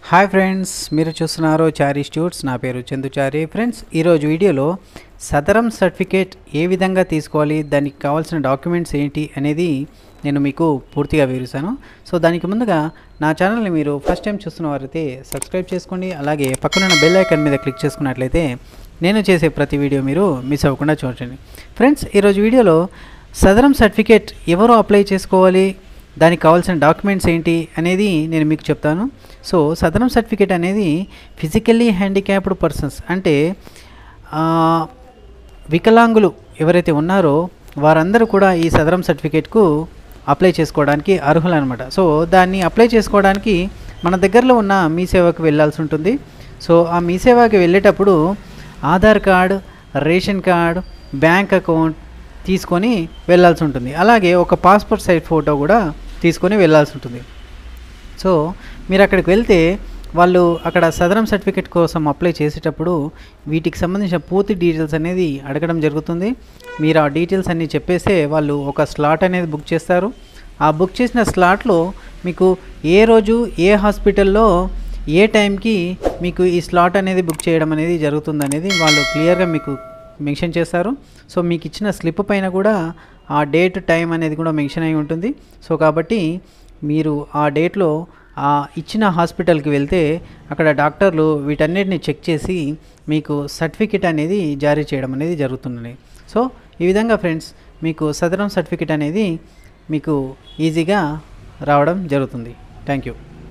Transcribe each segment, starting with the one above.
hi friends మీరు చూస్తున్నారు చారీ స్టూట్స్ నా పేరు చందుచారి ఫ్రెండ్స్ ఈరోజు వీడియోలో సదరం సర్టిఫికేట్ ఏ విధంగా తీసుకోవాలి దానికి కావాల్సిన డాక్యుమెంట్స్ ఏంటి అనేది నేను మీకు పూర్తిగా వివరిస్తాను సో దానికి ముందుగా నా ఛానల్ని మీరు ఫస్ట్ టైం చూస్తున్న వారైతే సబ్స్క్రైబ్ చేసుకోండి అలాగే పక్కనున్న బెల్ ఐకాన్ మీద క్లిక్ చేసుకున్నట్లయితే నేను చేసే ప్రతి వీడియో మీరు మిస్ అవ్వకుండా చూడండి ఫ్రెండ్స్ ఈరోజు వీడియోలో సదరం సర్టిఫికేట్ ఎవరు అప్లై చేసుకోవాలి దానికి కావాల్సిన డాక్యుమెంట్స్ ఏంటి అనేది నేను మీకు చెప్తాను సో సదరం సర్టిఫికేట్ అనేది ఫిజికల్లీ హ్యాండిక్యాప్డ్ పర్సన్స్ అంటే ఆ, వికలాంగులు ఎవరైతే ఉన్నారో వారందరూ కూడా ఈ సదరం సర్టిఫికేట్కు అప్లై చేసుకోవడానికి అర్హులు అనమాట సో దాన్ని అప్లై చేసుకోవడానికి మన దగ్గరలో ఉన్న మీ సేవకు వెళ్ళాల్సి ఉంటుంది సో ఆ మీ సేవకి వెళ్ళేటప్పుడు Aadhaar card ration card bank account తీసుకొని వెళ్ళాల్సి ఉంటుంది అలాగే ఒక పాస్పోర్ట్ సైజ్ ఫోటో కూడా తీసుకొని వెళ్ళాల్సి ఉంటుంది సో మీరు అక్కడికి వెళ్తే వాళ్ళు అక్కడ సదరం సర్టిఫికేట్ కోసం అప్లై చేసేటప్పుడు వీటికి సంబంధించిన పూర్తి డీటెయిల్స్ అనేది అడగడం జరుగుతుంది మీరు ఆ డీటెయిల్స్ అన్నీ చెప్పేస్తే వాళ్ళు ఒక స్లాట్ అనేది బుక్ చేస్తారు ఆ బుక్ చేసిన స్లాట్లో మీకు ఏ రోజు ఏ హాస్పిటల్లో ఏ టైంకి మీకు ఈ స్లాట్ అనేది బుక్ చేయడం అనేది జరుగుతుంది అనేది వాళ్ళు క్లియర్గా మీకు మెన్షన్ చేస్తారు సో మీకు ఇచ్చిన స్లిప్ పైన కూడా ఆ డేట్ టైం అనేది కూడా మెన్షన్ అయి ఉంటుంది సో కాబట్టి మీరు ఆ డేట్లో ఆ ఇచ్చిన హాస్పిటల్కి వెళ్తే అక్కడ డాక్టర్లు వీటన్నిటిని చెక్ చేసి మీకు సర్టిఫికెట్ అనేది జారీ చేయడం అనేది జరుగుతుంది సో ఈ విధంగా ఫ్రెండ్స్ మీకు సదరం సర్టిఫికెట్ అనేది మీకు ఈజీగా రావడం జరుగుతుంది థ్యాంక్ యూ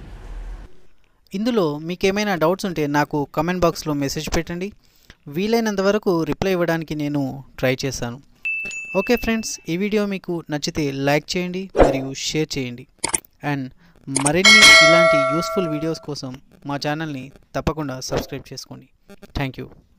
ఇందులో మీకు ఏమైనా డౌట్స్ ఉంటే నాకు కమెంట్ బాక్స్లో మెసేజ్ పెట్టండి వీలైనంత వరకు రిప్లై ఇవ్వడానికి నేను ట్రై చేస్తాను ఓకే ఫ్రెండ్స్ ఈ వీడియో మీకు నచ్చితే లైక్ చేయండి మరియు షేర్ చేయండి అండ్ మరిన్ని ఇలాంటి యూస్ఫుల్ వీడియోస్ కోసం మా ఛానల్ని తప్పకుండా సబ్స్క్రైబ్ చేసుకోండి థ్యాంక్ యూ